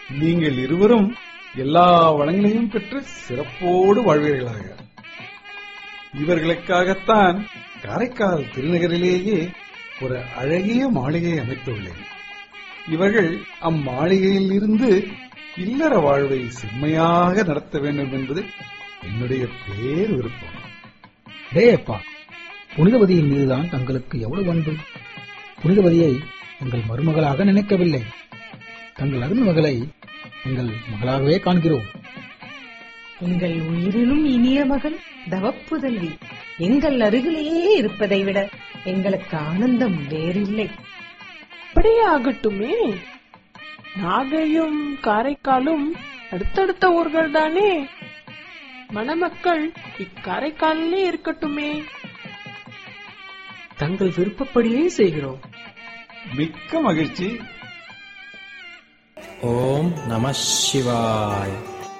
நீங்கள் இருவரும் எல்லா வளங்களையும் பெற்று சிறப்போடு வாழ்வீர்களாக இவர்களுக்காகத்தான் காரைக்கால் திருநகரிலேயே ஒரு அழகிய மாளிகை அமைத்துள்ளேன் இவர்கள் அம்மாளிகையில் இருந்து இல்லற வாழ்வை செம்மையாக நடத்த வேண்டும் என்பது என்னுடைய பேர் விருப்பம் டேயப்பா புனிதவதியின் மீதுதான் தங்களுக்கு எவ்வளவு அன்பு புனிதவதியை எங்கள் மருமகளாக நினைக்கவில்லை தங்கள் அருள்மகளை எங்கள் மகளாகவே காண்கிறோம் எங்கள் உயிரினும் இனிய மகள் தவப்புதல்வி எங்கள் அருகிலேயே இருப்பதை விட எங்களுக்கு ஆனந்தம் வேறில்லை அப்படியே ஆகட்டுமே நாகையும் காரைக்காலும் அடுத்தடுத்த ஊர்கள் தானே மணமக்கள் இக்காரைக்காலிலே இருக்கட்டுமே தங்கள் விருப்பப்படியே செய்கிறோம் மிக்க மகிழ்ச்சி ஓம் நம சிவாய்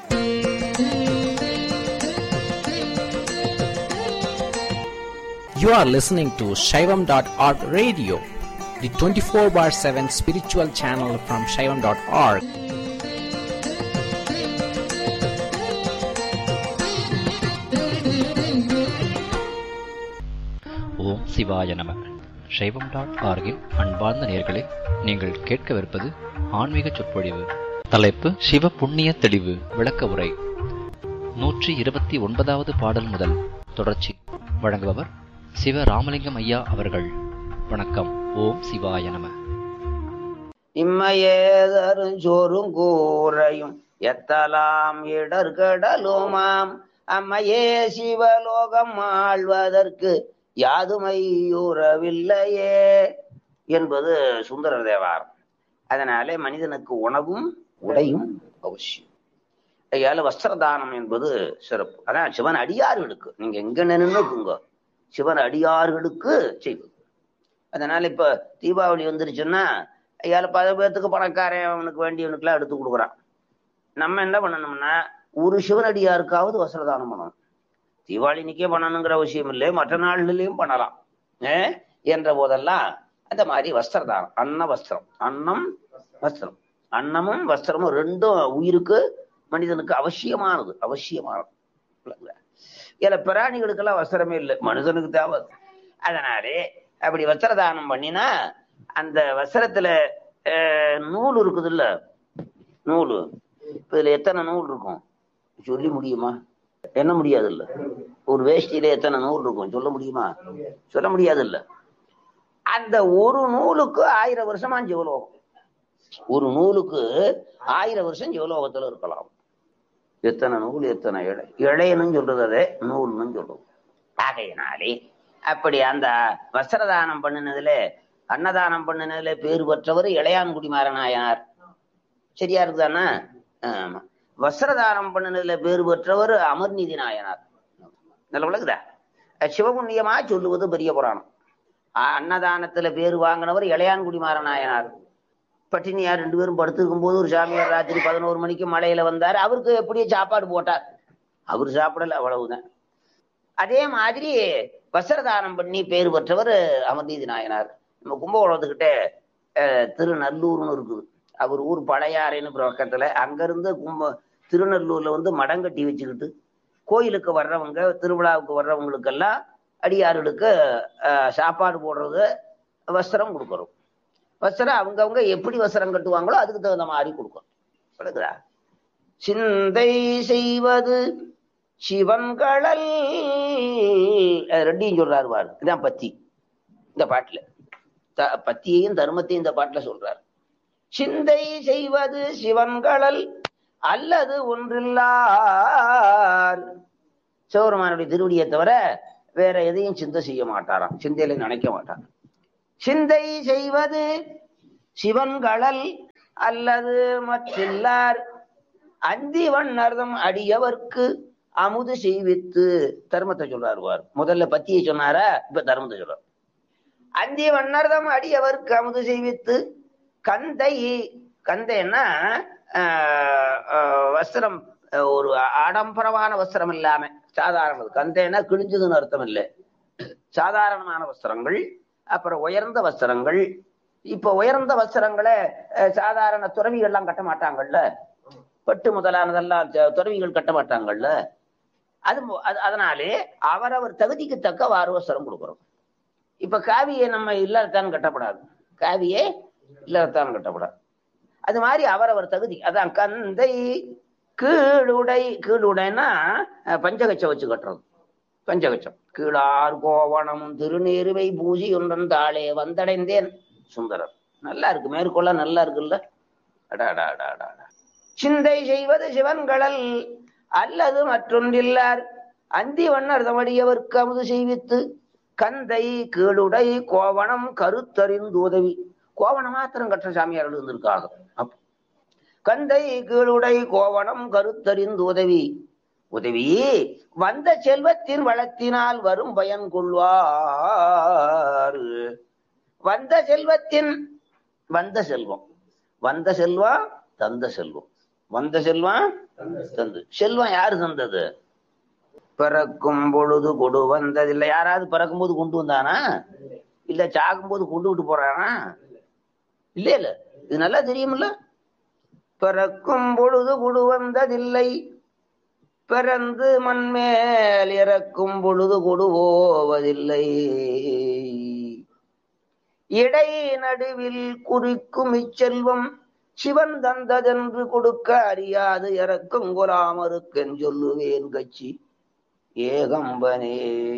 You are listening to Shaivam.org radio, the 24 bar 7 spiritual channel from Shaivam.org. ஓம் சிவாய நம சைவம் டாட் ஆர்கின் அன்பார்ந்த நேர்களே நீங்கள் கேட்கவிருப்பது ஆன்மீக சொற்பொழிவு தலைப்பு சிவ புண்ணிய தெளிவு விளக்க உரை நூற்றி இருபத்தி ஒன்பதாவது பாடல் முதல் தொடர்ச்சி வழங்குபவர் சிவ ராமலிங்கம் ஐயா அவர்கள் வணக்கம் ஓம் சிவாய நம இம்மையேதரும் சோறும் கூரையும் எத்தலாம் இடர்கடலுமாம் அம்மையே சிவலோகம் ஆழ்வதற்கு யாதுமையுறவில்லையே என்பது சுந்தர தேவாரம் அதனாலே மனிதனுக்கு உணவும் உடையும் அவசியம் ஐயால வஸ்திரதானம் என்பது சிறப்பு அதான் சிவன் அடியார்களுக்கு நீங்க எங்க நின்றுக்குங்க சிவன் அடியார்களுக்கு செய்வது அதனால இப்ப தீபாவளி வந்துருச்சுன்னா ஐயால பல பேர்த்துக்கு பணக்காரன் அவனுக்கு வேண்டியவனுக்குலாம் எடுத்து கொடுக்குறான் நம்ம என்ன பண்ணணும்னா ஒரு சிவனடியாருக்காவது வஸ்திரதானம் பண்ணணும் தீபாவளி நிக்கே பண்ணணுங்கிற அவசியம் இல்லை மற்ற நாள்லயும் பண்ணலாம் ஏ என்ற போதெல்லாம் அந்த மாதிரி வஸ்திரதானம் அன்ன வஸ்திரம் அன்னம் வஸ்திரம் அன்னமும் வஸ்திரமும் ரெண்டும் உயிருக்கு மனிதனுக்கு அவசியமானது அவசியமானது விளங்குதா? இதுல பிராணிகளுக்கெல்லாம் வஸ்திரமே இல்லை மனிதனுக்கு தேவை அது. அதனாலே அப்படி வஸ்திரதானம் பண்ணினா அந்த வஸ்திரத்துல அஹ், நூல் இருக்குது இல்ல நூல் இப்ப இதுல எத்தனை நூல் இருக்கும் சொல்லி முடியுமா என்ன முடியாது இல்ல ஒரு வேஷ்டியில எத்தனை நூல் இருக்கும் சொல்ல முடியுமா சொல்ல முடியாது இல்ல அந்த ஒரு நூலுக்கு ஆயிரம் வருஷமா ஜீவலோகம் ஒரு நூலுக்கு ஆயிரம் வருஷம் ஜீவலோகத்துல இருக்கலாம் எத்தனை நூல் எத்தனை இழை இழையன்னு சொல்றது அதே நூல்னு சொல்றது ஆகையினாலே அப்படி அந்த வஸ்திரதானம் பண்ணினதுல அன்னதானம் பண்ணினதுல பேர் பெற்றவர் இளையான்குடி மாறனாயார் சரியா இருக்குதானே ஆமா வஸ்திரதானம் பண்ணினதுல பேர் பெற்றவர் அமர்நீதி நாயனார் நல்ல விளக்குதா அஹ் சிவபுண்ணியமா சொல்லுவது பெரிய புராணம் அஹ் அன்னதானத்துல பேர் வாங்கினவர் இளையான்குடி மாறனாயனார் பட்டினியார் ரெண்டு பேரும் படுத்திருக்கும் போது ஒரு சாமியார் ராத்திரி பதினோரு மணிக்கு மலையில வந்தார் அவருக்கு எப்படியே சாப்பாடு போட்டார் அவர் சாப்பிடல அவ்வளவுதான் அதே மாதிரி வஸ்திரதானம் பண்ணி பேர் பெற்றவர் அமர்நீதி நாயனார் நம்ம கும்பகோணத்துக்கிட்ட அஹ், திருநல்லூர்னு இருக்குது அவர் ஊர் பழையாறைன்னு பக்கத்துல அங்கிருந்து கும்ப திருநல்லூர்ல வந்து மடம் கட்டி வச்சுக்கிட்டு கோயிலுக்கு வர்றவங்க திருவிழாவுக்கு வர்றவங்களுக்கெல்லாம் அடியார்களுக்கு அஹ், சாப்பாடு போடுறது வஸ்திரம் கொடுக்கறோம் வஸ்திரம் அவங்கவங்க எப்படி வஸ்திரம் கட்டுவாங்களோ அதுக்கு தகுந்த மாதிரி கொடுக்கணும் விளக்குதா சிந்தை செய்வது சிவன்களல் அது ரெண்டையும் சொல்றாரு பாரு இதான் பத்தி இந்த பாட்டுல த- பத்தியையும் தர்மத்தையும் இந்த பாட்டுல சொல்றாரு சிந்தை செய்வது சிவன்களல் அல்லது ஒன்றில்லார் சிவபெருமானுடைய திருவடியை தவிர வேற எதையும் சிந்தை செய்ய மாட்டாராம் சிந்தையில நினைக்க மாட்டார் சிந்தை செய்வது சிவன்களல் அல்லது மற்றில்லார் அந்தி வண்ணர்தம் அடியவர்க்கு அமுது செய்வித்து தர்மத்தை சொல்றாரு பாரு முதல்ல பத்தியை சொன்னாரா இப்ப தர்மத்தை சொல்றார் அந்தி வண்ணர்தம் அடியவர்க்கு அமுது செய்வித்து கந்தை கந்தைன்னா ஆஹ், ஆஹ், வஸ்திரம் ஆஹ், ஒரு ஆடம்பரமான வஸ்திரம் இல்லாம சாதாரணது கந்தைன்னா கிழிஞ்சதுன்னு அர்த்தம் இல்லை சாதாரணமான வஸ்திரங்கள் அப்புறம் உயர்ந்த வஸ்திரங்கள் இப்ப உயர்ந்த வஸ்திரங்களை அஹ், சாதாரண துறவிகள்லாம் கட்ட மாட்டாங்கல்ல பட்டு முதலானதெல்லாம் த- துறவிகள் கட்ட மாட்டாங்கல்ல அது மு- அது- அதனாலே அவரவர் தகுதிக்கு தக்க வாரவசரம் கொடுக்குறோம் இப்ப காவியை நம்ம இல்லத்தான் கட்டப்படாது காவியே இல்லத்தான் கட்டப்படாது அது மாதிரி அவரவர் தகுதி அதான் கந்தை கீழுடை கீழுடைன்னா அஹ், பஞ்சகச்சம் வச்சு கட்டுறது பஞ்சகச்சம் கீழார் கோவணமும் திருநீருவை பூஜை ஒன்றன் தாளே வந்தடைந்தேன் சுந்தரர் நல்லா இருக்கு மேற்கொள்ள நல்லா இருக்குல்ல அடாடா அடாடா அடா. சிந்தை செய்வது சிவன்களல் அல்லது மற்றொன்றில்லார் அந்தி வண்ணர் தமடியவர்க்கு அமுது செய்வித்து கந்தை கீழுடை கோவணம் கருத்தறிந்து உதவி கோவணம் மாத்திரம் கற்ற சாமியார் இருந்திருக்காக அப்ப கந்தை கீழுடை கோவணம் கருத்தறிந்து உதவி உதவி வந்த செல்வத்தின் வளத்தினால் வரும் பயன் கொள்வார் வந்த செல்வத்தின் வந்த செல்வம் வந்த செல்வம் தந்த செல்வம் வந்த செல்வம் தந்து செல்வம் யாரு தந்தது பிறக்கும் பொழுது கொடு வந்ததில்லை யாராவது பிறக்கும் போது கொண்டு வந்தானா இல்ல சாகும் போது கொண்டு விட்டு போறானா இல்ல இல்ல இது நல்லா தெரியுமில்ல பிறக்கும் பொழுது கொடு வந்ததில்லை பிறந்து மண்மேல் இறக்கும் பொழுது கொடு போவதில்லை இடை நடுவில் குறிக்கும் இச்செல்வம் சிவன் தந்ததென்று கொடுக்க அறியாது இறக்கும் குலாமருக்கென் சொல்லுவேன் கட்சி ஏகம்பனே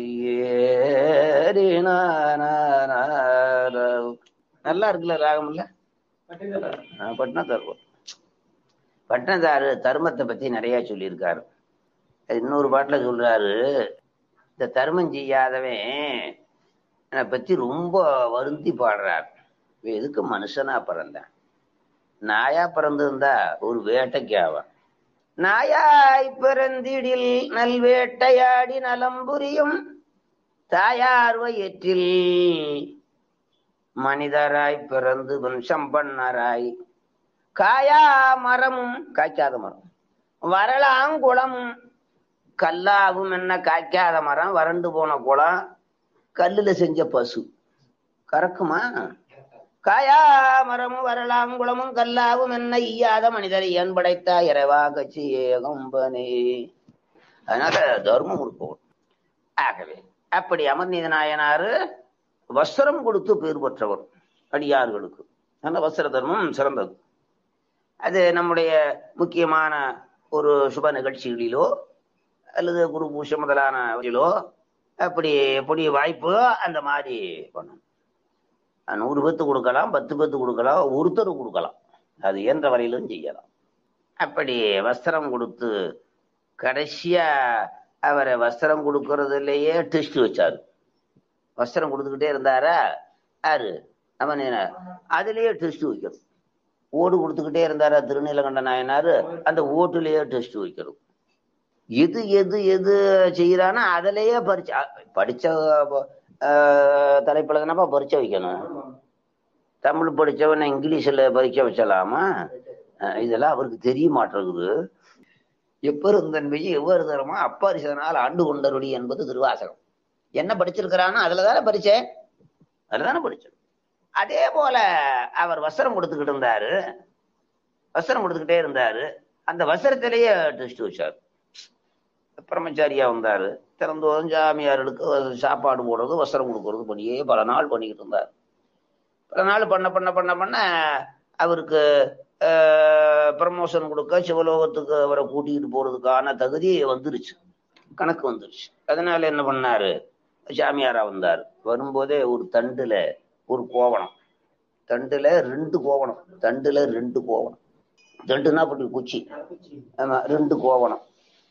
ஏறினானாரா. நல்லா இருக்குல்ல ராகம் இல்ல பட்னத்தார் பட்னத்தாரு தர்மத்தை பத்தி நிறைய சொல்லியிருக்காரு அது இன்னொரு பாட்டுல சொல்றாரு இந்த தர்மம் செய்யாதவன் என்னை பத்தி ரொம்ப வருந்தி பாடுறார் இவன் எதுக்கு மனுஷனா பிறந்தான் நாயா பிறந்திருந்தா ஒரு வேட்டைக்கு ஆவான் நாயாய் பிறந்திடில் நல்வேட்டையாடி நலம் புரியும் தாயார் வயிற்றில் மனிதராய் பிறந்து வம்சம் பண்ணராய் காயா மரமும் காய்க்காத மரம் வரலாங்குளமும் கல்லாவும் என்ன காய்க்காத மரம் வறண்டு போன குளம் கல்லுல செஞ்ச பசு கறக்குமா காயா மரமும் வரலாங்குளமும் கல்லாவும் என்ன ஈயாத மனிதரை ஏன் படைத்தா இறைவா கட்சி ஏகம்பனே அதனால தர்மம் இருப்பவர் ஆகவே அப்படி அமர்நீத நாயனாரு வஸ்திரம் கொடுத்து பேர் பெற்றவர் அடியார்களுக்கு நல்ல வஸ்திர தர்மம் சிறந்தது அது நம்முடைய முக்கியமான ஒரு சுப நிகழ்ச்சிகளிலோ அல்லது குரு பூஷ முதலானவற்றிலோ அப்படி எப்படி வாய்ப்போ அந்த மாதிரி பண்ணணும் நூறு பேத்து கொடுக்கலாம் பத்து பேத்து கொடுக்கலாம் ஒருத்தர் கொடுக்கலாம் அது இயன்ற வரையிலும் செய்யலாம் அப்படி வஸ்திரம் கொடுத்து கடைசியா அவரை வஸ்திரம் கொடுக்கறதுலயே டெஸ்ட் வச்சாரு வஸ்திரம் கொடுத்துக்கிட்டே இருந்தாரா யாரு அவன் அதுலயே டெஸ்ட் வைக்கணும் ஓடு கொடுத்துக்கிட்டே இருந்தாரா திருநீலகண்ட நாயனாரு அந்த ஓட்டுலயே டெஸ்ட் வைக்கணும் எது எது எது செய்யறானோ அதுலயே பரிச்சை படிச்ச ஆஹ், தலைப்புல தானப்பா பரிச்சை வைக்கணும் தமிழ் படிச்சவன இங்கிலீஷ்ல பரீட்சை வச்சலாமா அஹ், இதெல்லாம் அவருக்கு தெரிய மாட்டேங்குது எப்பெருந்தன்மையை எவ்வாறு தரமா அப்பாரிசதனால் ஆண்டு கொண்டருடி என்பது திருவாசகம் என்ன படிச்சிருக்கிறானோ அதுலதானே பரிச்சை அதுலதானே படிச்சோம் அதே போல அவர் வஸ்திரம் கொடுத்துக்கிட்டு இருந்தாரு வஸ்திரம் கொடுத்துக்கிட்டே இருந்தாரு அந்த வஸ்திரத்திலேயே டெஸ்ட் வச்சார் பிரம்மச்சாரியா வந்தாரு திறந்தோதும் ஜாமியார்களுக்கு சாப்பாடு போடுறது வஸ்திரம் கொடுக்கறது பண்ணியே பல நாள் பண்ணிக்கிட்டு இருந்தார் பல நாள் பண்ண பண்ண பண்ண பண்ண அவருக்கு ப்ரமோஷன் கொடுக்க சிவலோகத்துக்கு அவரை கூட்டிகிட்டு போறதுக்கான தகுதி வந்துருச்சு கணக்கு வந்துருச்சு அதனால என்ன பண்ணாரு சாமியாரா வந்தார் வரும்போதே ஒரு தண்டுல ஒரு கோவணம் தண்டுல ரெண்டு கோவணம் தண்டுல ரெண்டு கோவணம் தண்டுனா அப்படி குச்சி ஆமா ரெண்டு கோவணம்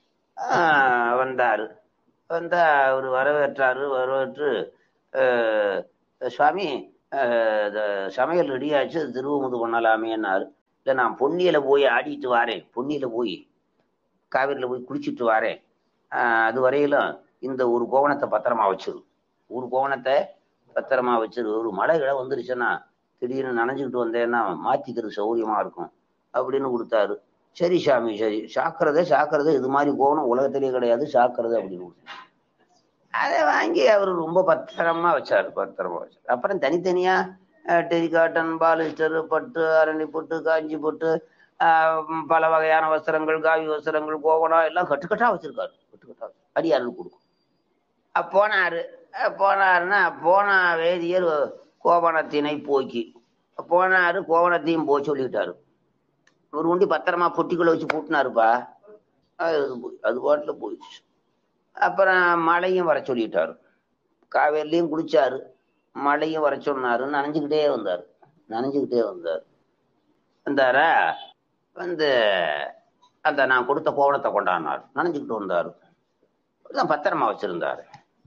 ஆஹ் வந்தாரு வந்தா அவர் வரவேற்றாரு வரவேற்று ஆஹ் சுவாமி ஆஹ் இந்த சமையல் ரெடியாச்சு திருவமுது பண்ணலாமேன்னாரு இல்லை நான் பொன்னியில போய் ஆடிட்டு வாரேன் பொன்னியில போய் காவிரியில போய் குளிச்சுட்டு வாரேன் ஆஹ் அது வரையிலும் இந்த ஒரு கோவணத்தை பத்திரமா வச்சிரு ஒரு கோவணத்தை பத்திரமா வச்சிரு ஒரு மழை கிழ வந்துருச்சுன்னா திடீர்னு நனைஞ்சுக்கிட்டு வந்தேன்னா மாத்திக்கிறது சௌரியமா இருக்கும் அப்படின்னு கொடுத்தாரு சரி சாமி சரி சாக்கிறதே சாக்கிறதே இது மாதிரி கோவணம் உலகத்திலேயே கிடையாது சாக்கிறது அப்படின்னு கொடுத்தாரு. அதை வாங்கி அவர் ரொம்ப பத்திரமா வச்சாரு பத்திரமா வச்சாரு அப்புறம் தனித்தனியா அஹ், டெரிகாட்டன் பாலிஸ்டர் பட்டு அரளி பட்டு காஞ்சி பட்டு ஆஹ், ம், பல வகையான வஸ்திரங்கள் காவி வஸ்திரங்கள் கோவணம் எல்லாம் கட்டுக்கட்டா வச்சிருக்காரு கட்டுக்கட்டா வச்சு- அடியாருக்கு கொடுக்கும் அஹ் போனாரு அஹ் போனாருன்னா போன வேதியர் கோவணத்தினை போக்கி போனாரு கோவணத்தையும் போய் சொல்லிட்டாரு ஒரு உண்டி பத்திரமா பொட்டிக்குள்ள வச்சு பூட்டினாருப்பா அது போய்- அது பாட்டுல போயிடுச்சு அப்புறம் மழையும் வர சொல்லிட்டாரு காவேரிலையும் குளிச்சாரு மழையும் வர சொன்னாரு நனைஞ்சுக்கிட்டே வந்தாரு நனைஞ்சுக்கிட்டே வந்தார் வந்தாரா வந்து அந்த நான் கொடுத்த கோவணத்தை கொண்டாடினார் நனைஞ்சுக்கிட்டு வந்தாரு அதான் பத்திரமா வச்சிருந்தாரு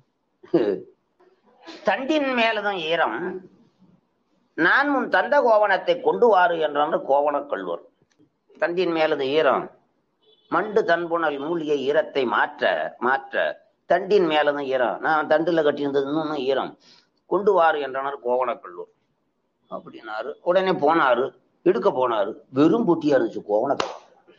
தண்டின் மேலதும் ஈரம் நான் முன் தந்த கோவணத்தை கொண்டு வாரு என்றார் கோவணக் கல்வர் தண்டின் மேலது ஈரம் மண்டு தன்புணல் மூலிகை ஈரத்தை மாற்ற மாற்ற தண்டின் மேலதும் ஈரம் நான் தண்டுல கட்டியிருந்தது இன்னும் ஈரம் கொண்டு வாரு என்றனர் கோவணக் கல்வர் அப்படின்னாரு உடனே போனாரு எடுக்க போனாரு வெறும் புட்டியா இருந்துச்சு கோவணக்கல்வர்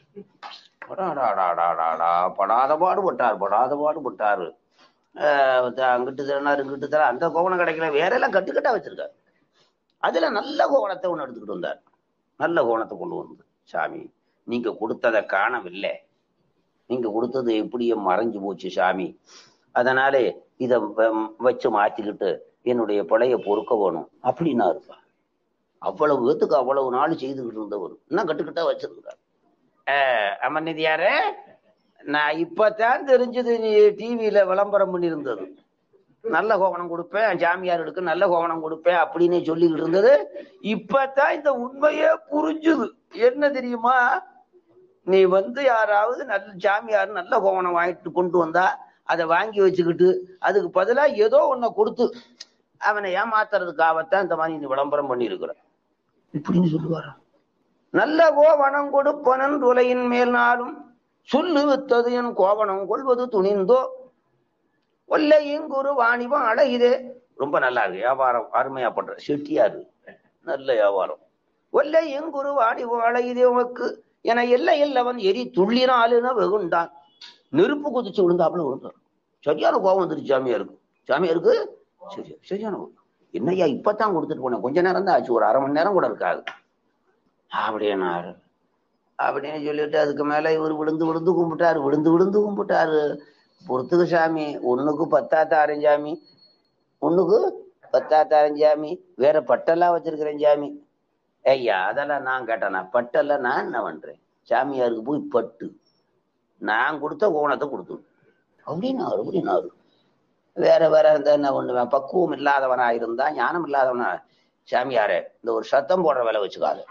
படாடாடாடாடாடா படாத பாடுபட்டார் படாத பாடுபட்டாரு ஆஹ் அங்கிட்டு தரனார் இங்கிட்டு தர அந்த கோவணம் கிடைக்கல வேற எல்லாம் கட்டுக்கட்டா வச்சிருக்காரு அதுல நல்ல கோவணத்தை ஒண்ணு எடுத்துக்கிட்டு வந்தார் நல்ல கோவணத்தை கொண்டு வந்து சாமி நீங்க கொடுத்ததை காணவில்லை நீங்க கொடுத்தது எப்படியோ மறைஞ்சு போச்சு சாமி அதனால இத வ- வச்சு மாத்திக்கிட்டு என்னுடைய பிழைய பொறுக்க வேணும் அப்படின்னா இருப்பா அவ்வளவு பேத்துக்கு அவ்வளவு நாள் செய்துகிட்டு இருந்தவர் இன்னும் கட்டுக்கிட்டா வச்சிருக்கிறார் ஆஹ் அமர்நிதியாரே நான் இப்பதான் தெரிஞ்சது நீ டிவியில விளம்பரம் பண்ணியிருந்தது நல்ல கோவணம் கொடுப்பேன் ஜாமியார்களுக்கு நல்ல கோவணம் கொடுப்பேன் அப்படின்னு சொல்லிக்கிட்டு இருந்தது இப்பதான் இந்த உண்மையே புரிஞ்சுது என்ன தெரியுமா நீ வந்து யாராவது நல்ல ஜாமியார் நல்ல கோவணம் வாங்கிட்டு கொண்டு வந்தா அதை வாங்கி வச்சுக்கிட்டு அதுக்கு பதிலா ஏதோ ஒன்ன கொடுத்து அவனை ஏமாத்துறதுக்காகத்தான் இந்த மாதிரி நீ விளம்பரம் பண்ணியிருக்கிற இப்படின்னு சொல்லுவாரா நல்ல கோவணம் கொடுப்பனன் துளையின் மேல் நாளும் சொல்லு வித்தது என் கோவணம் கொள்வது துணிந்தோ ஒல்லையுங்குரு வாணிபம் அழகிதே ரொம்ப நல்லா இருக்கு வியாபாரம் அருமையா பண்ற செட்டியாரு நல்ல வியாபாரம் ஒல்லையுங்குரு வாணிபம் அழகிதே உனக்கு என எல்லை இல்லவன் எரி துள்ளினாலுன வெகுண்டான் நெருப்பு குதிச்சு விழுந்தாப்புல விழுந்தார் சரியான கோபம் வந்துருச்சு சாமியாருக்கு சாமியாருக்கு சரி சரியான கோபம் என்னய்யா இப்பதான் கொடுத்துட்டு போனேன் கொஞ்ச நேரம் தான் ஆச்சு ஒரு அரை மணி நேரம் கூட இருக்காது அப்படின்னாரு அப்படின்னு சொல்லிட்டு அதுக்கு மேல இவர் விழுந்து விழுந்து கும்பிட்டாரு விழுந்து விழுந்து கும்பிட்டாரு பொறுத்துக்கு சாமி ஒண்ணுக்கு பத்தாத்தாரன் சாமி ஒண்ணுக்கு பத்தாத்தாரன் சாமி வேற பட்டெல்லாம் வச்சிருக்கிறேன் சாமி ஐயா அதெல்லாம் நான் கேட்டேனா பட்டெல்லாம் நான் என்ன பண்றேன் சாமியாருக்கு போய் பட்டு நான் கொடுத்த கோணத்தை கொடுத்து அப்படின்னாரு அப்படின்னாரு வேற வேற இருந்தா என்ன பண்ணுவேன் பக்குவம் இல்லாதவனா இருந்தா ஞானம் இல்லாதவனா சாமியாரே இந்த ஒரு சத்தம் போடுற வேலை வச்சுக்காது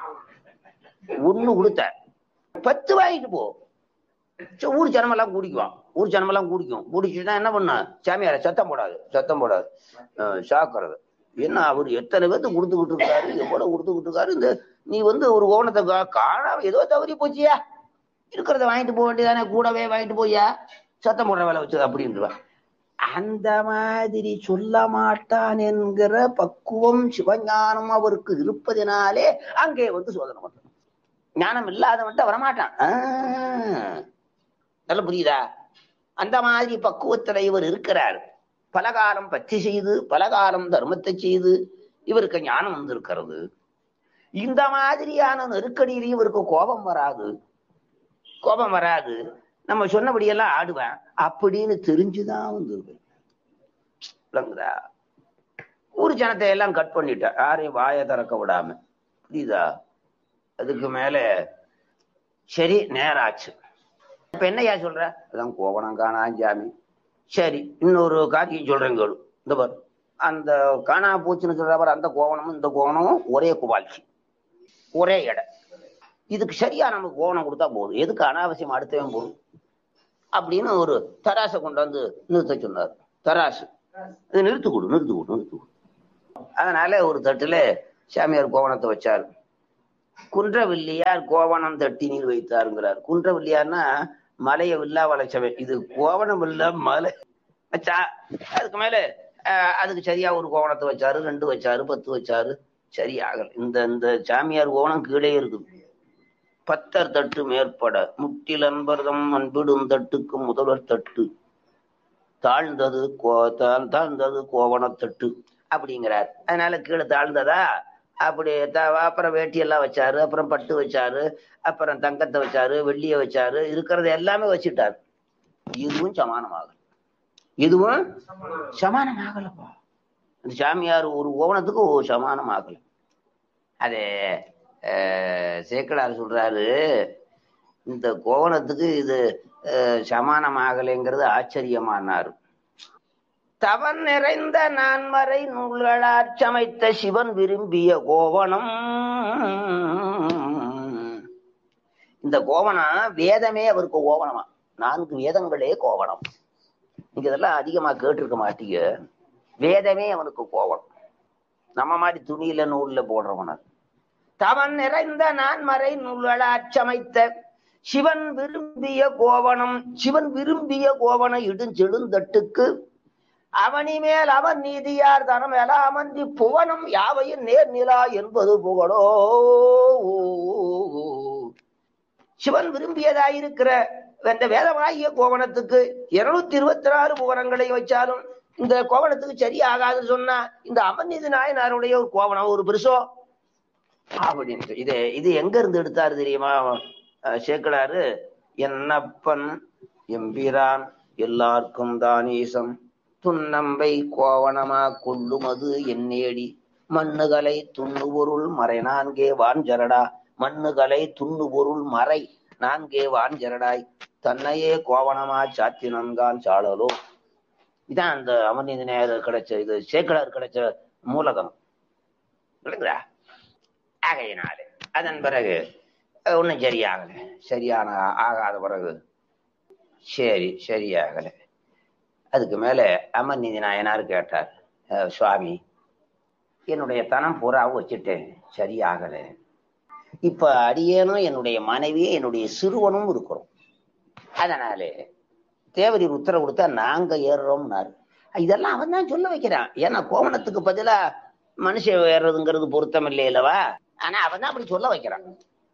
ஒண்ணு கொடுத்த பத்து வாங்கிட்டு போ சரி, ஊர் ஜனமெல்லாம் குடிக்குவான் ஊர் ஜனமெல்லாம் குடிக்கும் குடிச்சுட்டா என்ன பண்ண சாமியார சத்தம் போடாது சத்தம் போடாது அஹ் சாக்குறது என்ன அவர் எத்தனை பேர்த்து கொடுத்துக்கிட்டு இருக்காரு எவ்வளவு கொடுத்துக்கிட்டு இருக்காரு இந்த நீ வந்து ஒரு கோணத்தை கா- காணாம ஏதோ தவறி போச்சியா இருக்கிறத வாங்கிட்டு போக வேண்டியதானே கூடவே வாங்கிட்டு போயா சத்தம் போடுற வேலை வச்சது அப்படின்றான் அந்த மாதிரி சொல்ல மாட்டான் என்கிற பக்குவம் சிவஞானம் அவருக்கு இருப்பதினாலே அங்கே வந்து சோதனை பண்றான் ஞானம் இல்லாதவன்ட்ட வரமாட்டான் ஆஹ். நல்லா புரியுதா அந்த மாதிரி பக்குவத்துல இவர் இருக்கிறார் பலகாலம் பற்றி செய்து பலகாலம் தர்மத்தை செய்து இவருக்கு ஞானம் வந்திருக்கிறது இந்த மாதிரியான நெருக்கடியிலையும் இவருக்கு கோபம் வராது கோபம் வராது நம்ம சொன்னபடியெல்லாம் ஆடுவேன் அப்படின்னு தெரிஞ்சுதான் வந்திருப்பேன் விளங்குதா ஊர் ஜனத்தை எல்லாம் கட் பண்ணிட்டேன் யாரையும் வாயை திறக்க விடாம புரியுதா அதுக்கு மேல சரி நேரம் ஆச்சு இப்ப என்னய்யா சொல்ற அதான் கோவணம் காணா ஜாமி சரி இன்னொரு காரியம் சொல்றேன் கேளு இந்த பாரு அந்த காணா பூச்சின்னு சொல்ற பாரு அந்த கோவணமும் இந்த கோவணமும் ஒரே குவாலிட்டி ஒரே எடை இதுக்கு சரியா நமக்கு கோவணம் கொடுத்தா போதும் எதுக்கு அனாவசியம் அடுத்தவன் போதும் அப்படின்னு ஒரு தராசை கொண்டு வந்து நிறுத்த சொன்னார் தராசு இது நிறுத்து கொடு நிறுத்து கொடு நிறுத்து கொடு அதனால ஒரு தட்டுல சாமியார் கோவணத்தை வச்சாரு குன்றவில்லியார் கோவணம் தட்டி நீர் வைத்தாருங்கிறார் குன்றவில்லியார்னா மலையை வில்லா வளைச்சவன் இது கோவணம் இல்ல மலை வச்சா அதுக்கு மேல அஹ், அதுக்கு சரியா ஒரு கோவணத்தை வச்சாரு ரெண்டு வச்சாரு பத்து வச்சாரு சரி ஆகல இந்த இந்த சாமியார் கோவணம் கீழே இருக்குது பத்தர் தட்டு மேற்பட முட்டில் அன்பர்தம் அன்பிடும் தட்டுக்கு முதல்வர் தட்டு தாழ்ந்தது கோ தாழ்- தாழ்ந்தது கோவணத்தட்டு அப்படிங்கிறார் அதனால கீழே தாழ்ந்ததா அப்படி த- அப்புறம் வேட்டி எல்லாம் வச்சாரு அப்புறம் பட்டு வச்சாரு அப்புறம் தங்கத்தை வச்சாரு வெள்ளிய வச்சாரு இருக்கிறத எல்லாமே வச்சுட்டாரு இதுவும் சமானமாகல இதுவும் சமானமாகலப்பா அந்த சாமியார் ஒரு ஓவனத்துக்கு ஒரு சமானமாகல அது அஹ், சேக்கடார் சொல்றாரு இந்த கோவணத்துக்கு இது அஹ், சமானமாகலைங்கிறது ஆச்சரியமானாரு தவன் நிறைந்த நான்மறை நூல்களாற் சமைத்த சிவன் விரும்பிய கோவணம் இந்த கோவணம் வேதமே அவருக்கு கோவணமா நான்கு வேதங்களே கோவணம் நீங்க இதெல்லாம் அதிகமா கேட்டிருக்க மாட்டீங்க வேதமே அவனுக்கு கோவணம் நம்ம மாதிரி துணியில நூல்ல போடுறவன தவன் நிறைந்த நான்மறை நூல்களாற் சமைத்த சிவன் விரும்பிய கோவணம் சிவன் விரும்பிய கோவண இடுஞ்செழுந்தட்டுக்கு அவனி மேல் அவன் நீதியார் தனம் எலாமன்றி புவனம் யாவையும் நேர் நிலா என்பது புகழோ சிவன் விரும்பியதாயிருக்கிற இந்த வேதமாகிய கோவணத்துக்கு இருநூத்தி இருபத்தி நாலு புவனங்களை வச்சாலும் இந்த கோவணத்துக்கு சரியாகாதுன்னு சொன்னா இந்த அமர்நீதி நாயனாருடைய ஒரு கோவணம் ஒரு பெருசோ அப்படின்னு இது இது எங்க இருந்து எடுத்தாரு தெரியுமா அஹ் சேக்கலாரு என்னப்பன் எம்பிரான் எல்லாருக்கும் தானீசம் துன்னம்பை கோவணமா கொள்ளுமது என்னேடி மண்ணுகளை துண்ணு பொருள் மறை நான்கே வான்ஜரடா மண்ணுகளை துண்ணு பொருள் மறை நான்கே வான்ஜரடாய் தன்னையே கோவணமா சாத்தி நன்கான் சாழலோ இதான் அந்த அமர்நீதி நேயர் கிடைச்ச இது சேக்கலார் கிடைச்ச மூலகம் விளங்குதா ஆகையினாலே அதன் பிறகு அஹ், ஒண்ணும் சரியாகல சரியான ஆகாத பிறகு சரி சரியாகல அதுக்கு மேல அமர்நீதி நாயனார் கேட்டார் "அஹ், சுவாமி என்னுடைய தனம் பூராவும் வச்சுட்டேன் சரியாகல இப்ப அடியேனும் என்னுடைய மனைவியும் என்னுடைய சிறுவனும் இருக்கிறோம் அதனாலே தேவரீர் உத்தரவு கொடுத்தா நாங்க ஏறுறோம்னாரு இதெல்லாம் அவன் தான் சொல்ல வைக்கிறான் ஏன்னா கோவணத்துக்கு பதிலா மனுஷன் ஏறுறதுங்கிறது பொருத்தம் இல்லையல்லவா ஆனா அவன் தான் அப்படி சொல்ல வைக்கிறான்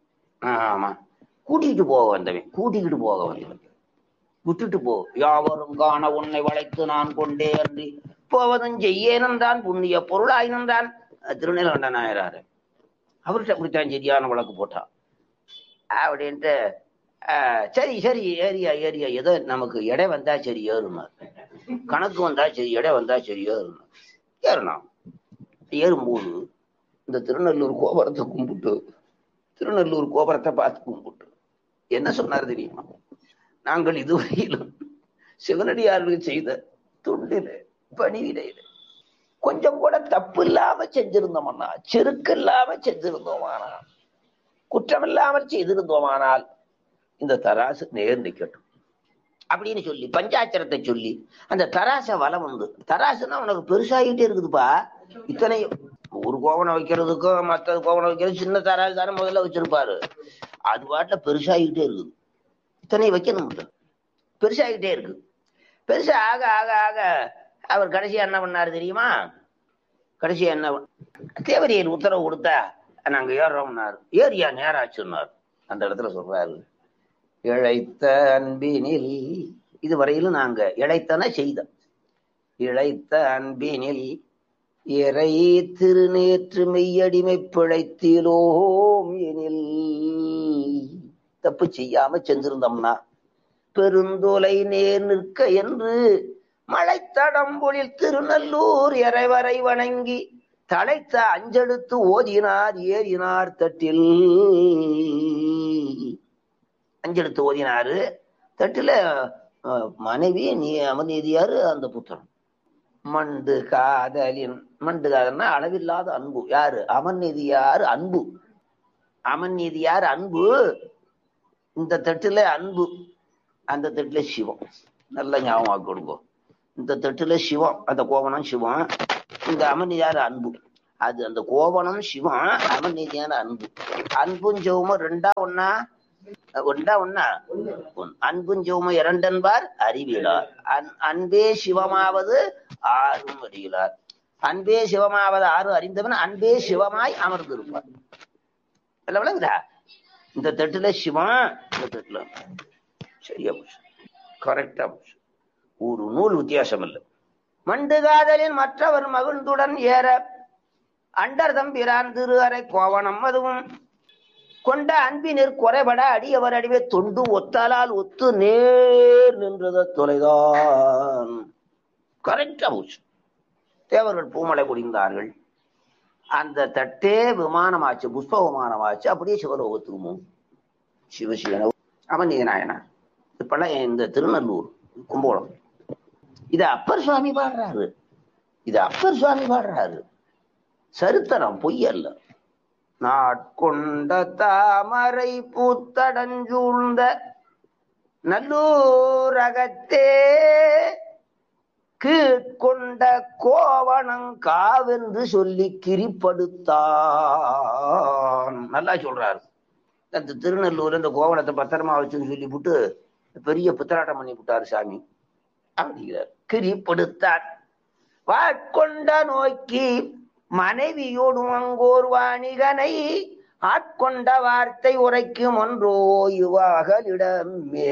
ஆமா கூட்டிகிட்டு போக வந்தவன் கூட்டிக்கிட்டு போக வந்தவன் விட்டுட்டு போ யாவரும் காண உன்னை வளைத்து நான் கொண்டே அன்றி போவதும் செய்யேனும் தான் புண்ணிய பொருளாயினும் தான் திருநெல்வேண்ட நாயராரு அவர்கிட்ட அப்படித்தான் சரியான வழக்கு போட்டான் அப்படின்ட்டு ஆஹ், சரி சரி ஏரியா ஏரியா ஏதோ நமக்கு எடை வந்தா சரி ஏறுனார் கணக்கு வந்தா சரி எடை வந்தா சரி ஏறுனார் ஏறினான் ஏறும்போது இந்த திருநெல்லூர் கோபுரத்தை கும்பிட்டு திருநெல்லூர் கோபுரத்தை பார்த்து கும்பிட்டு என்ன சொன்னார் தெரியுமா நாங்கள் இதுவரையிலும் சிவனடியார்கள் செய்த தொண்டில பணிவிடையில கொஞ்சம் கூட தப்பு இல்லாம செஞ்சிருந்தோம்னா செருக்கு இல்லாம செஞ்சிருந்தோமானா குற்றம் இல்லாமல் செய்திருந்தோமானால் இந்த தராசு நேர் நிக்கட்டும் அப்படின்னு சொல்லி பஞ்சாட்சரத்தை சொல்லி அந்த தராச வலம் வந்து தராசுன்னா உனக்கு பெருசாகிட்டே இருக்குதுப்பா இத்தனை ஒரு கோவணம் வைக்கிறதுக்கும் மற்ற கோவணம் வைக்கிறது சின்ன தராசு தானே முதல்ல வச்சிருப்பாரு அது பாட்டுல பெருசாகிட்டே இருக்குது இத்தனை வைக்கணும் பெருசாகிட்டே இருக்கு பெருசா ஆக ஆக ஆக அவர் கடைசியா என்ன பண்ணாரு தெரியுமா கடைசியா என்ன பண்ண- தேவரியர் உத்தரவு கொடுத்தா நாங்க ஏறுறோம்னாரு ஏரியா நேராச்சுன்னாரு அந்த இடத்துல சொல்றாரு இழைத்த அன்பினில் இதுவரையிலும் நாங்க இழைத்தன செய்த இழைத்த அன்பினில் இறை திருநேற்று மெய்யடிமை பிழைத்திலோம் எனில் தப்பு செய்யாம செஞ்சிருந்தோம்னா பெருந்தொலை நேர் நிற்க என்று மழைத்தடம்பொழில் திருநல்லூர் இறைவரை வணங்கி தலைத்த அஞ்செடுத்து ஓதினார் ஏறினார் தட்டில் அஞ்செடுத்து ஓதினாரு தட்டுல அஹ், மனைவி நீ அமர்நீதியாரு அந்த புத்திரன் மண்டு காதலின் மண்டு காதல்னா அளவில்லாத அன்பு யாரு அமர்நீதியார் அன்பு அமர்நீதியார் அன்பு இந்த தட்டுல அன்பு அந்த தட்டுல சிவம் நல்ல ஞாபகம் கொடுங்க இந்த தட்டுல சிவம் அந்த கோவணம் சிவம் இந்த அமர்நீதியார் அன்பு அது அந்த கோவணம் சிவம் அமர்நீதியான அன்பு அன்பும் சிவமும் ரெண்டா ஒன்னா ஒன்றா ஒன்னா ஒன். அன்பும் சிவமும் இரண்டென்பார் அறிவிலார் அன் அன்பே சிவமாவது ஆறும் அறிகிறார் அன்பே சிவமாவது ஆறு அறிந்தவன் அன்பே சிவமாய் அமர்ந்திருப்பார் இல்ல விளங்குதா இந்த தட்டுல சிவம் இந்த தட்டுல சரியா போச்சு கரெக்டா போச்சு ஒரு நூல் வித்தியாசம் இல்லை மண்டு காதலின் மற்றவர் மகிழ்ந்துடன் ஏற அண்டர் தம்பிரான் திரு அறை கோவணம் அதுவும் கொண்ட அன்பினிற் குறைபட அடியவர் அடிவே தொண்டு ஒத்தாலால் ஒத்து நேர் நின்றது தொலைதான் கரெக்டா போச்சு தேவர்கள் பூமலை குடிந்தார்கள் அந்த தட்டே விமானமாச்சு புஷ்ப விமானமாச்சு அப்படியே சிவலோகத்துக்குமோ சிவசிவன அவன் நாயனார் இப்பெல்லாம் இந்த திருநல்லூர் கும்பகோணம் இது அப்பர் சுவாமி பாடுறாரு இது அப்பர் சுவாமி பாடுறாரு சரித்திரம் பொய் அல்ல நாட்கொண்ட தாமரை பூத்தடஞ்சூழ்ந்த நல்லூரகத்தே கீழ்கொண்ட கோவணம் காவென்று சொல்லி கிரிப்படுத்தான் நல்லா சொல்றாரு அந்த திருநெல்லூர் இந்த கோவணத்தை பத்திரமா வச்சுன்னு சொல்லி விட்டு பெரிய புத்தராட்டம் பண்ணி விட்டாரு சாமி அப்படிங்கிறார் கிரிப்படுத்தார் வாட்கொண்ட நோக்கி மனைவியோடு அங்கோர் வாணிகனை ஆட்கொண்ட வார்த்தை உரைக்கும் ஒன்றோ யுவாகளிடமே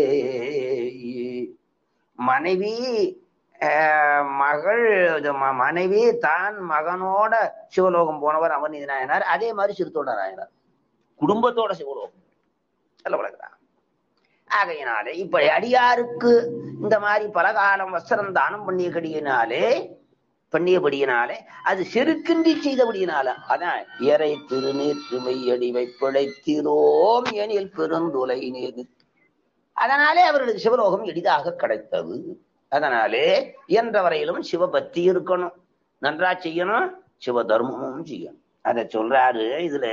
மனைவி ஆஹ், மகள் இது ம- மனைவி தான் மகனோட சிவலோகம் போனவர் அவன் நாயனார் அதே மாதிரி சிறுத்தோட நாயனார் குடும்பத்தோட சிவலோகம் சொல்ல வளர்க்கிறான் ஆகையினாலே இப்படி அடியாருக்கு இந்த மாதிரி பலகாலம் வஸ்திரம் தானம் பண்ணியபடியினாலே பண்ணியபடியினாலே அது செருக்கின்றி செய்தபடியினால அதான் இறை திருநீற்று மெய்யடிவை பிழைத்திரோம் எனில் பெருந்துலை நீர் அதனாலே அவர்களுக்கு சிவலோகம் எளிதாக கிடைத்தது அதனாலே இயன்ற வரையிலும் சிவபக்தி இருக்கணும் நன்றா செய்யணும் சிவ தர்மமும் செய்யணும் அதை சொல்றாரு இதுல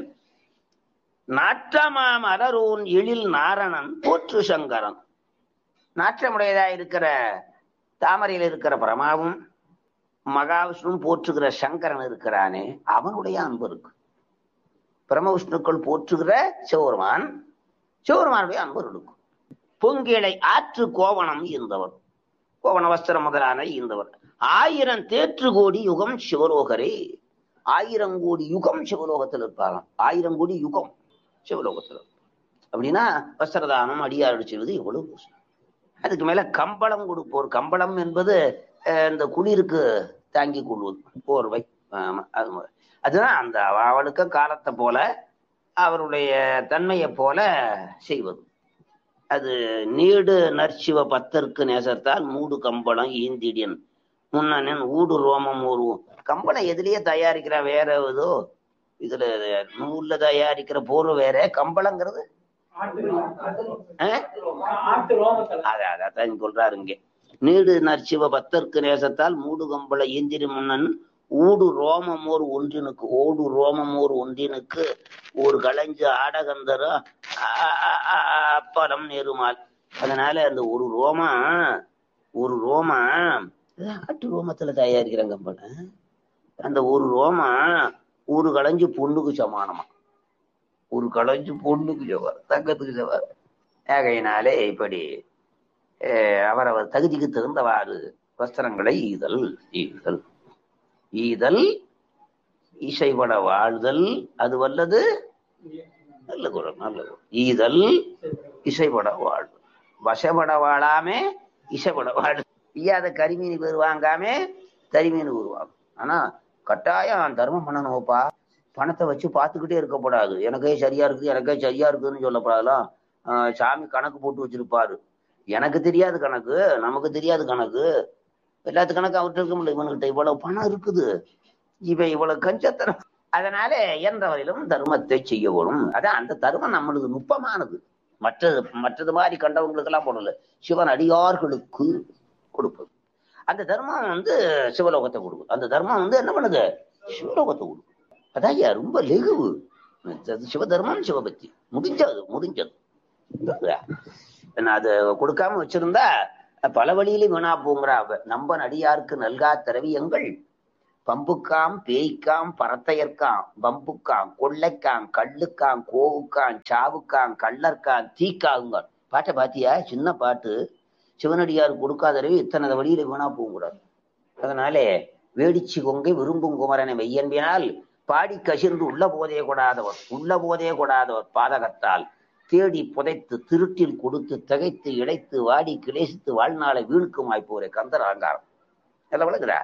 நாற்றமாம் அலரோன் எழில் நாரணன் போற்று சங்கரன் நாற்றமுடையதா இருக்கிற தாமரையில் இருக்கிற பிரமாவும் மகாவிஷ்ணுவும் போற்றுகிற சங்கரன் இருக்கிறானே அவனுடைய அன்பு இருக்கு பிரமவிஷ்ணுக்கள் போற்றுகிற சிவபெருமான் சிவபெருமானுடைய அன்பு இருக்கும் பொங்கிளை ஆற்று கோவணம் இருந்தவர் கோவண வஸ்திரம் முதலான இருந்தவர் ஆயிரம் தேற்று கோடி யுகம் சிவலோகரே ஆயிரம் கோடி யுகம் சிவலோகத்தில் இருப்பாராம் ஆயிரம் கோடி யுகம் சிவலோகத்தில் அப்படின்னா வஸ்திரதானம் அடியாறு செய்வது எவ்வளவு கஷ்டம். அதுக்கு மேல கம்பளம் கொடுப்போர் கம்பளம் என்பது அஹ், இந்த குளிருக்கு தாங்கி கொள்வது போர்வை ஆமா, அது மாதிரி. அதுதான் அந்த அவ- அவளுக்கு காலத்தை போல அவருடைய தன்மையை போல செய்வது அது நீடு நற்சிவ பத்தருக்கு நேசத்தால் மூடு கம்பளம் ஈந்திடியன் முன்னனின் ஊடு ரோமம் ஒரு கம்பளம் எதுலயே தயாரிக்கிற வேற ஏதோ இதுல நூல்ல தயாரிக்கிற போர்வை வேற கம்பளங்கிறது அத அதான் சொல்றாரு இங்க நீடு நற்சிவ பத்தர்க்கு நேசத்தால் மூடு கம்பள ஏந்திரி முன்னன் ஊடு ரோமமோர் ஒன்றினுக்கு ஓடு ரோமமோர் ஒன்றினுக்கு ஒரு களைஞ்சு ஆடகந்தரும் அப்பலம் நெருமால் அதனால அந்த ஒரு ரோமா ஒரு ரோமா இது ஆட்டு ரோமத்துல தயாரிக்கிற கம்பளம் அந்த ஒரு ரோமா ஒரு களைஞ்சு பொண்ணுக்கு சமானமா ஒரு களைஞ்சு பொண்ணுக்கு சவார் தங்கத்துக்கு சவார் ஆகையினாலே இப்படி அஹ், அவரவர் தகுதிக்கு தகுந்தவாறு வஸ்திரங்களை ஈதல் ஈதல் ஈதல் இசைபட வாழ்தல் அது வல்லது நல்ல குரல் நல்ல குரல் ஈதல் இசைபட வாழ்தல் வசப்பட வாழாமே இசைப்பட வாழு ஈயாத கரிமீன் பேர் வாங்காமே தரிமீன் உருவாகும் ஆனா கட்டாயம் தர்மம் பண்ணணும்ப்பா பணத்தை வச்சு பார்த்துக்கிட்டே இருக்கக்கூடாது எனக்கே சரியா இருக்குது எனக்கே சரியா இருக்குதுன்னு சொல்லப்படாதுலாம் ஆஹ் சாமி கணக்கு போட்டு வச்சிருப்பாரு எனக்கு தெரியாது கணக்கு நமக்கு தெரியாது கணக்கு எல்லாத்து கணக்கு அவர்கிட்ட இருக்க முடியல இவன்கிட்ட இவ்வளவு பணம் இருக்குது இவன் இவ்வளவு கஞ்சத்தனம் அதனால இயன்ற வரையிலும் தர்மத்தை செய்ய வரும் அதான் அந்த தர்மம் நம்மளுக்கு நுட்பமானது மற்றது மற்றது மாதிரி கண்டவங்களுக்கு எல்லாம் போடல சிவன் அடியார்களுக்கு கொடுப்பது அந்த தர்மம் வந்து சிவலோகத்தை கொடுக்கும் அந்த தர்மம் வந்து என்ன பண்ணுது சிவலோகத்தை கொடுக்கும் அதான் ஐயா ரொம்ப லெகுவு அது சிவதர்மம் சிவபக்தி முடிஞ்சது முடிஞ்சது நான் அது கொடுக்காம வச்சிருந்தா பல வழியில வீணா போங்கிறா அவ நம்ப நடியாருக்கு நல்கா திரவியங்கள் பம்புக்காம் பேய்க்காம் பரத்தையர்க்காம் பம்புக்காம் கொள்ளைக்காம் கள்ளுக்காம் கோவுக்காம் சாவுக்காம் கள்ளர்க்காம் தீக்காகுங்க பாட்டை பாத்தியா சின்ன பாட்டு சிவனடியார் கொடுக்காதரவே இத்தனை வழியில வீணா போகக்கூடாது அதனாலே வேடிச்சி கொங்கை விரும்பும் குமரனை மெய்யன்பினால் பாடி கசிந்து உள்ள போதே கொடாதவர் உள்ள போதே கொடாதவர் பாதகத்தால் தேடி புதைத்து திருட்டில் கொடுத்து திகைத்து இழைத்து வாடி கிளேசித்து வாழ்நாளை வீணுக்கும் வாய்ப்போரே கந்தர் அலங்காரம் எல்லாம் விளக்குறா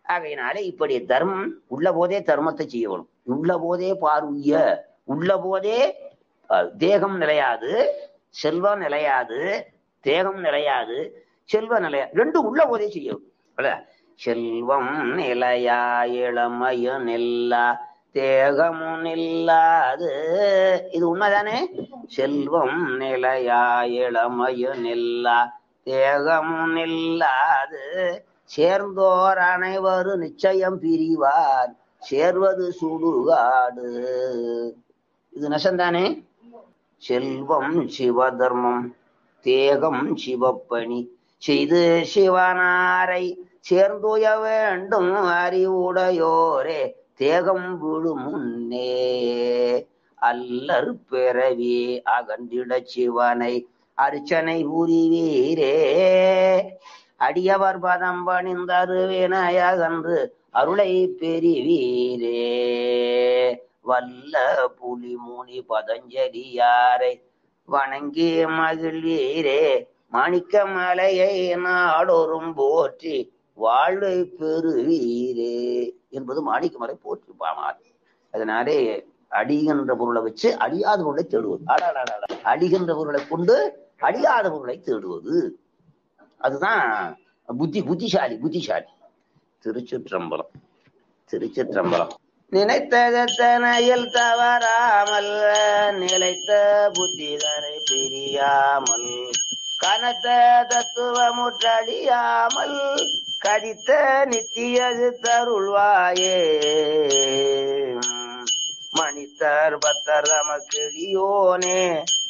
ஆகையினாலே இப்படி தர்மம் உள்ள போதே தர்மத்தை செய்யணும் உள்ள போதே பார்வைய உள்ள போதே அஹ், தேகம் நிலையாது செல்வம் நிலையாது தேகம் நிலையாது செல்வ நிலையா ரெண்டும் உள்ள போதே செய்யணும் இல்ல? செல்வம் நிலையா இளமையும் நில்லா தேகமும் நில்லாது இது உண்மைதானே செல்வம் நிலையா இளமையும் நில்லா தேகமும் நில்லாது சேர்ந்தோர் அனைவரும் நிச்சயம் பிரிவார் சேர்வது சுடுகாடு இது நசந்தானே செல்வம் சிவதர்மம் தேகம் சிவப்பணி செய்து சிவனாரை சேர்ந்துய வேண்டும் அறிவுடையோரே தேகம் விழு முன்னே அல்லற் பிறவி அகன்றிட சிவனை அர்ச்சனை புரிவீரே அடியவர் பதம் பணிந்தருவினயகன்று அருளை பெறுவீரே வல்ல புலி முனி பதஞ்சலியாரை வணங்கி மகிழ்வீரே மாணிக்க மலையை நாடொரும் போற்றி வாழ்வை பெறுவீரே என்பது மாணிக்க மலை போற்றி பாமாறு அதனாலே அடிகின்ற பொருளை வச்சு அடியாத பொருளை தேடுவது அடாடாடா. அடிகின்ற பொருளை கொண்டு அடியாத பொருளை தேடுவது அதுதான் புத்தி புத்திசாலி புத்திசாலி திருச்சிற்றம்பலம் திருச்சிற்றம்பலம் நினைத்ததனையில் தவறாமல் நிலைத்த புத்திதரை பிரியாமல் கனத்த தத்துவமுற்றழியாமல் கதித்த நித்தியது தருள்வாயே மணித்தர் பத்தர் தமக்கிளியோனே